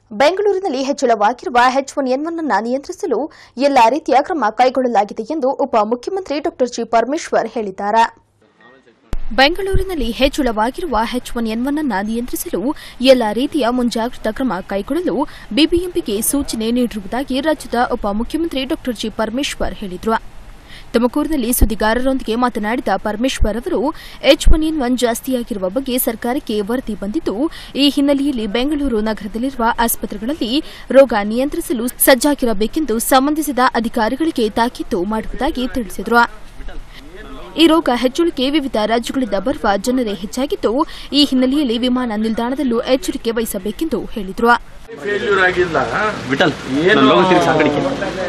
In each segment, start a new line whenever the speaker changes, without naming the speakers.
ಬೆಂಗಳೂರಿನಲ್ಲಿ ಹೆಚ್ಚಳವಾಗಿರುವ H one N one ಅನ್ನು ನಿಯಂತ್ರಿಸಲು ಎಲ್ಲಾ ರೀತಿಯ ಕ್ರಮ ಕೈಗೊಳ್ಳಲಾಗಿದೆ ಎಂದು ಉಪಮುಖ್ಯಮಂತ್ರಿ ಡಾ ಜಿ ಪರಮೇಶ್ವರ್ ಹೇಳಿದ್ದಾರೆ ಬೆಂಗಳೂರಿನಲ್ಲಿ ಹೆಚ್ಚಳವಾಗಿರುವ ಎಚ್ ಒನ್ ಎನ್ ಒನ್ ಅನ್ನು ನಿಯಂತ್ರಿಸಲು ಎಲ್ಲಾ ರೀತಿಯ ಮುಂಜಾಗ್ರತಾ ಕ್ರಮ ಕೈಗೊಳ್ಳಲು ಬಿಬಿಎಂಪಿಗೆ ಸೂಚನೆ ನೀಡಿರುವುದಾಗಿ ರಾಜ್ಯದ ಉಪಮುಖ್ಯಮಂತ್ರಿ ಡಾ ಜಿ ಪರಮೇಶ್ವರ್ ಹೇಳಿದರು ತುಮಕೂರಿನಲ್ಲಿ ಸುದ್ದಿಗಾರರೊಂದಿಗೆ ಮಾತನಾಡಿದ ಪರಮೇಶ್ವರ್ ಅವರು ಎಚ್ ಒನ್ ಎನ್ ಒನ್ ಜಾಸ್ತಿಯಾಗಿರುವ ಬಗ್ಗೆ ಸರ್ಕಾರಕ್ಕೆ ವರದಿ ಬಂದಿದ್ದು ಈ ಹಿನ್ನೆಲೆಯಲ್ಲಿ ಬೆಂಗಳೂರು ನಗರದಲ್ಲಿರುವ ಆಸ್ಪತ್ರೆಗಳಲ್ಲಿ ರೋಗ ನಿಯಂತ್ರಿಸಲು ಸಜ್ಜಾಗಿರಬೇಕೆಂದು ಸಂಬಂಧಿಸಿದ ಅಧಿಕಾರಿಗಳಿಗೆ ತಾಕೀತು ಮಾಡುವುದಾಗಿ ತಿಳಿಸಿದರು ಈ ರೋಗ ಹೆಚ್ಚುಳಿಕೆ ವಿವಿಧ ರಾಜ್ಯಗಳಿಂದ ಬರುವ ಜನರೇ ಹೆಚ್ಚಾಗಿದ್ದು ಈ ಹಿನ್ನೆಲೆಯಲ್ಲಿ ವಿಮಾನ ನಿಲ್ದಾಣದಲ್ಲೂ ಎಚ್ಚರಿಕೆ ವಹಿಸಬೇಕೆಂದು ಹೇಳಿದರು
ಫೇಲ್ಯೂರ್ ಆಗಿಲ್ಲ
ವಿಠಲ್
ಏನು
ಲೋಗೋ ತಿರ್ಗ್ಸಿ ಆ ಕಡೆಗೆ.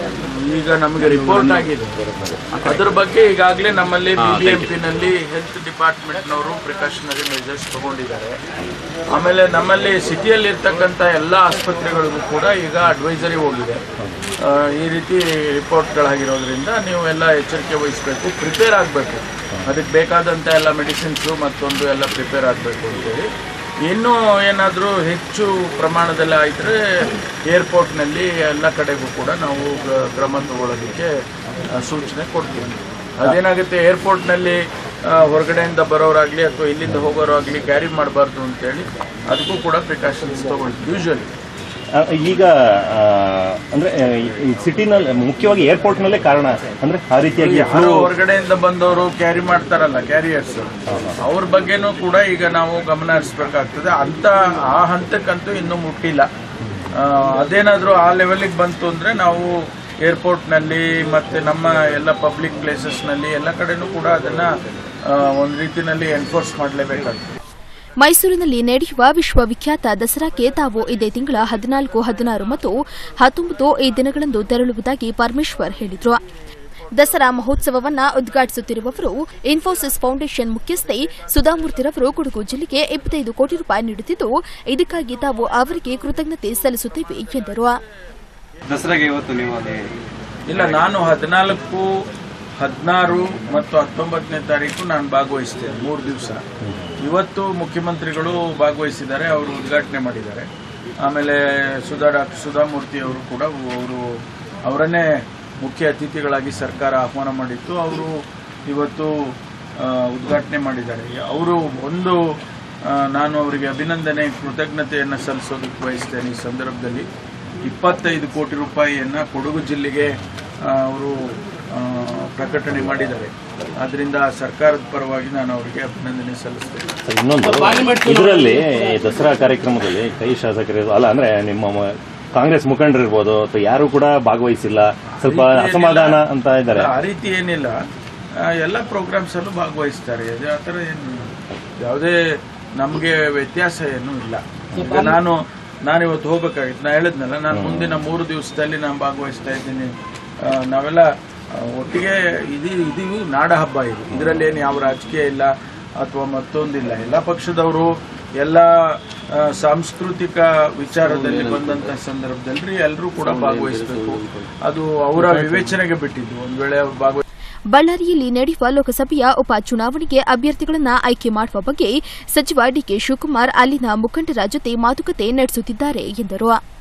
ಈಗ ನಮಗೆ ರಿಪೋರ್ಟ್ ಆಗಿದೆ ಅದ್ರ ಬಗ್ಗೆ ಈಗಾಗಲೇ ನಮ್ಮಲ್ಲಿ ಬಿಬಿಎಂಪಿ ನಲ್ಲಿ ಹೆಲ್ತ್ ಡಿಪಾರ್ಟ್ಮೆಂಟ್ನವರು ಪ್ರಿಕಾಷನರಿ ಮೆಜರ್ಸ್ ತಗೊಂಡಿದ್ದಾರೆ ಆಮೇಲೆ ನಮ್ಮಲ್ಲಿ ಸಿಟಿಯಲ್ಲಿ ಇರ್ತಕ್ಕಂಥ ಎಲ್ಲ ಆಸ್ಪತ್ರೆಗಳಿಗೂ ಕೂಡ ಈಗ ಅಡ್ವೈಸರಿ ಹೋಗಿದೆ ಆ, ಈ ರೀತಿ ರಿಪೋರ್ಟ್ಗಳಾಗಿರೋದ್ರಿಂದ ನೀವು ಎಲ್ಲ ಎಚ್ಚರಿಕೆ ವಹಿಸಬೇಕು ಪ್ರಿಪೇರ್ ಆಗಬೇಕು ಅದಕ್ಕೆ ಬೇಕಾದಂಥ ಎಲ್ಲ ಮೆಡಿಸಿನ್ಸು ಮತ್ತೊಂದು ಎಲ್ಲ ಪ್ರಿಪೇರ್ ಆಗಬೇಕು ಅಂತೇಳಿ ಇನ್ನೂ ಏನಾದರೂ ಹೆಚ್ಚು ಪ್ರಮಾಣದಲ್ಲಿ ಆಯಿದ್ರೆ ಏರ್ಪೋರ್ಟ್ನಲ್ಲಿ ಎಲ್ಲ ಕಡೆಗೂ ಕೂಡ ನಾವು ಗ- ಕ್ರಮ ತಗೊಳ್ಳೋದಕ್ಕೆ ಆ, ಸೂಚನೆ ಕೊಡ್ತೀವಿ ಅದೇನಾಗುತ್ತೆ ಏರ್ಪೋರ್ಟ್ನಲ್ಲಿ ಆ, ಹೊರಗಡೆಯಿಂದ ಬರೋರಾಗಲಿ ಅಥವಾ ಇಲ್ಲಿಂದ ಹೋಗೋರಾಗಲಿ ಕ್ಯಾರಿ ಮಾಡಬಾರ್ದು ಅಂತೇಳಿ ಅದಕ್ಕೂ ಕೂಡ ಪ್ರಿಕಾಷನ್ಸ್ ತಗೊಳ್ತೀವಿ ಯೂಶ್ವಲಿ
ಆ, ಈಗ ಆ, ಅಂದ್ರೆ ಆ, ಈ ಸಿಟಿನಲ್ಲಿ ಮುಖ್ಯವಾಗಿ ಏರ್ಪೋರ್ಟ್ ನಲ್ಲೇ ಕಾರಣ ಅಂದ್ರೆ ಆ ರೀತಿಯಾಗಿ
ಯಾರೋ ಹೊರಗಡೆಯಿಂದ ಬಂದವರು ಕ್ಯಾರಿ ಮಾಡ್ತಾರಲ್ಲ ಕ್ಯಾರಿಯರ್ಸ್ ಅವ್ರ ಬಗ್ಗೆನೂ ಕೂಡ ಈಗ ನಾವು ಗಮನ ಹರಿಸ್ಬೇಕಾಗ್ತದೆ ಅಂತ ಆ ಹಂತಕ್ಕಂತೂ ಇನ್ನೂ ಮುಟ್ಟಿಲ್ಲ ಆ, ಅದೇನಾದ್ರೂ ಆ ಲೆವೆಲಿಗೆ ಬಂತು ಅಂದ್ರೆ ನಾವು ಏರ್ಪೋರ್ಟ್ನಲ್ಲಿ ಮತ್ತೆ ನಮ್ಮ ಎಲ್ಲ ಪಬ್ಲಿಕ್ ಪ್ಲೇಸಸ್ನಲ್ಲಿ ಎಲ್ಲ ಕಡೆನೂ ಕೂಡ ಅದನ್ನ ಆ, ಒಂದು ರೀತಿನಲ್ಲಿ ಎನ್ಫೋರ್ಸ್ ಮಾಡಲೇಬೇಕಾಗ್ತದೆ
ಮೈಸೂರಿನಲ್ಲಿ ನಡೆಯುವ ವಿಶ್ವವಿಖ್ಯಾತ ದಸರಾಕ್ಕೆ ತಾವು ಇದೇ ತಿಂಗಳ ಹದಿನಾಲ್ಕು ಹದಿನಾರು ಮತ್ತು ಹತ್ತೊಂಬತ್ತು ಈ ದಿನಗಳಂದು ತೆರಳುವುದಾಗಿ ಪರಮೇಶ್ವರ್ ಹೇಳಿದರು ದಸರಾ ಮಹೋತ್ಸವವನ್ನ ಉದ್ಘಾಟಿಸುತ್ತಿರುವವರು ಇನ್ಫೋಸಿಸ್ ಫೌಂಡೇಶನ್ ಮುಖ್ಯಸ್ಥೆ ಸುಧಾಮೂರ್ತಿರವರು ಕೊಡಗು ಜಿಲ್ಲೆಗೆ ಇಪ್ಪತ್ತೈದು ಕೋಟಿ ರೂಪಾಯಿ ನೀಡುತ್ತಿದ್ದು ಇದಕ್ಕಾಗಿ ತಾವು ಅವರಿಗೆ ಕೃತಜ್ಞತೆ ಸಲ್ಲಿಸುತ್ತೇವೆ ಎಂದರು
ದಸರಾಗೆ ಇವತ್ತು ನೀವು ಅಲ್ಲಿ
ಇಲ್ಲ ನಾನು ಹದಿನಾಲ್ಕು ಹದಿನಾರು ಮತ್ತು ಹತ್ತೊಂಬತ್ತನೇ ತಾರೀಕು ನಾನು ಭಾಗವಹಿಸ್ತೇನೆ ಮೂರು ದಿವಸ ಇವತ್ತು ಮುಖ್ಯಮಂತ್ರಿಗಳು ಭಾಗವಹಿಸಿದ್ದಾರೆ ಅವರು ಉದ್ಘಾಟನೆ ಮಾಡಿದ್ದಾರೆ ಆಮೇಲೆ ಸುಧಾ ಡಾಕ್ಟರ್ ಸುಧಾಮೂರ್ತಿ ಅವರು ಕೂಡ ಅವರು ಅವರನ್ನೇ ಮುಖ್ಯ ಅತಿಥಿಗಳಾಗಿ ಸರ್ಕಾರ ಆಹ್ವಾನ ಮಾಡಿತ್ತು ಅವರು ಇವತ್ತು ಆ, ಉದ್ಘಾಟನೆ ಮಾಡಿದ್ದಾರೆ ಅವರು ಒಂದು ಆ, ನಾನು ಅವರಿಗೆ ಅಭಿನಂದನೆ ಕೃತಜ್ಞತೆಯನ್ನು ಸಲ್ಲಿಸೋದಕ್ಕೆ ಬಯಸ್ತೇನೆ ಈ ಸಂದರ್ಭದಲ್ಲಿ ಇಪ್ಪತ್ತೈದು ಕೋಟಿ ರೂಪಾಯಿಯನ್ನ ಕೊಡಗು ಜಿಲ್ಲೆಗೆ ಆ, ಅವರು ಆ, ಪ್ರಕಟಣೆ ಮಾಡಿದ್ದಾರೆ ಆದ್ರಿಂದ ಸರ್ಕಾರದ ಪರವಾಗಿ ನಾನು ಅವರಿಗೆ ಅಭಿನಂದನೆ ಸಲ್ಲಿಸ್ತೇನೆ
ಸರ್, ಇನ್ನೊಂದು ಇದರಲ್ಲಿ ದಸರಾ ಕಾರ್ಯಕ್ರಮದಲ್ಲಿ ಕೈ ಶಾಸಕರು ಅಲ್ಲ ಅಂದ್ರೆ ನಿಮ್ಮ ಮ- ಕಾಂಗ್ರೆಸ್ ಮುಖಂಡರಿರ್ಬೋದು ಅಥವಾ ಯಾರು ಕೂಡ ಭಾಗವಹಿಸಿಲ್ಲ ಸ್ವಲ್ಪ ಅಸಮಾಧಾನ ಅಂತ ಇದ್ದಾರೆ
ಆ ರೀತಿ ಏನಿಲ್ಲ ಆ, ಎಲ್ಲ ಪ್ರೋಗ್ರಾಮ್ಸ್ ಅಲ್ಲೂ ಭಾಗವಹಿಸ್ತಾರೆ ಅದು ಆ ಥರ ಏನು ಯಾವುದೇ ನಮಗೆ ವ್ಯತ್ಯಾಸ ಏನೂ ಇಲ್ಲ ಈಗ ನಾನು ನಾನು ಇವತ್ತು ಹೋಗ್ಬೇಕಾಗಿತ್ತು ನಾ ಹೇಳಿದ್ನಲ್ಲ ನಾನು ಮುಂದಿನ ಮೂರು ದಿವಸದಲ್ಲಿ ನಾನು ಭಾಗವಹಿಸ್ತಾ ಇದ್ದೀನಿ ಆ, ನಾವೆಲ್ಲ ಆ, ಒಟ್ಟಿಗೆ ಇದು ಇದು ನಾಡ ಹಬ್ಬ ಇದು ಇದರಲ್ಲಿ ಏನು ಯಾವ ರಾಜಕೀಯ ಇಲ್ಲ ಅಥವಾ ಮತ್ತೊಂದಿಲ್ಲ ಎಲ್ಲ ಪಕ್ಷದವರು ಎಲ್ಲ ಆ, ಸಾಂಸ್ಕೃತಿಕ ವಿಚಾರದಲ್ಲಿ ಬಂದಂತ ಸಂದರ್ಭದಲ್ಲಿ ಎಲ್ಲರೂ ಕೂಡ ಭಾಗವಹಿಸಬೇಕು ಅದು ಅವರ ವಿವೇಚನೆಗೆ ಬಿಟ್ಟಿದ್ದು ಒಂದ್ ವೇಳೆ ಅವ್ರು ಭಾಗವಹಿಸ
ಬಳ್ಳಾರಿಯಲ್ಲಿ ನಡೆಯುವ ಲೋಕಸಭೆಯ ಉಪ ಚುನಾವಣೆಗೆ ಅಭ್ಯರ್ಥಿಗಳನ್ನು ಆಯ್ಕೆ ಮಾಡುವ ಬಗ್ಗೆ ಸಚಿವ ಡಿಕೆ ಶಿವಕುಮಾರ್ ಅಲ್ಲಿನ ಮುಖಂಡರ ಜೊತೆ ಮಾತುಕತೆ ನಡೆಸುತ್ತಿದ್ದಾರೆ ಎಂದರು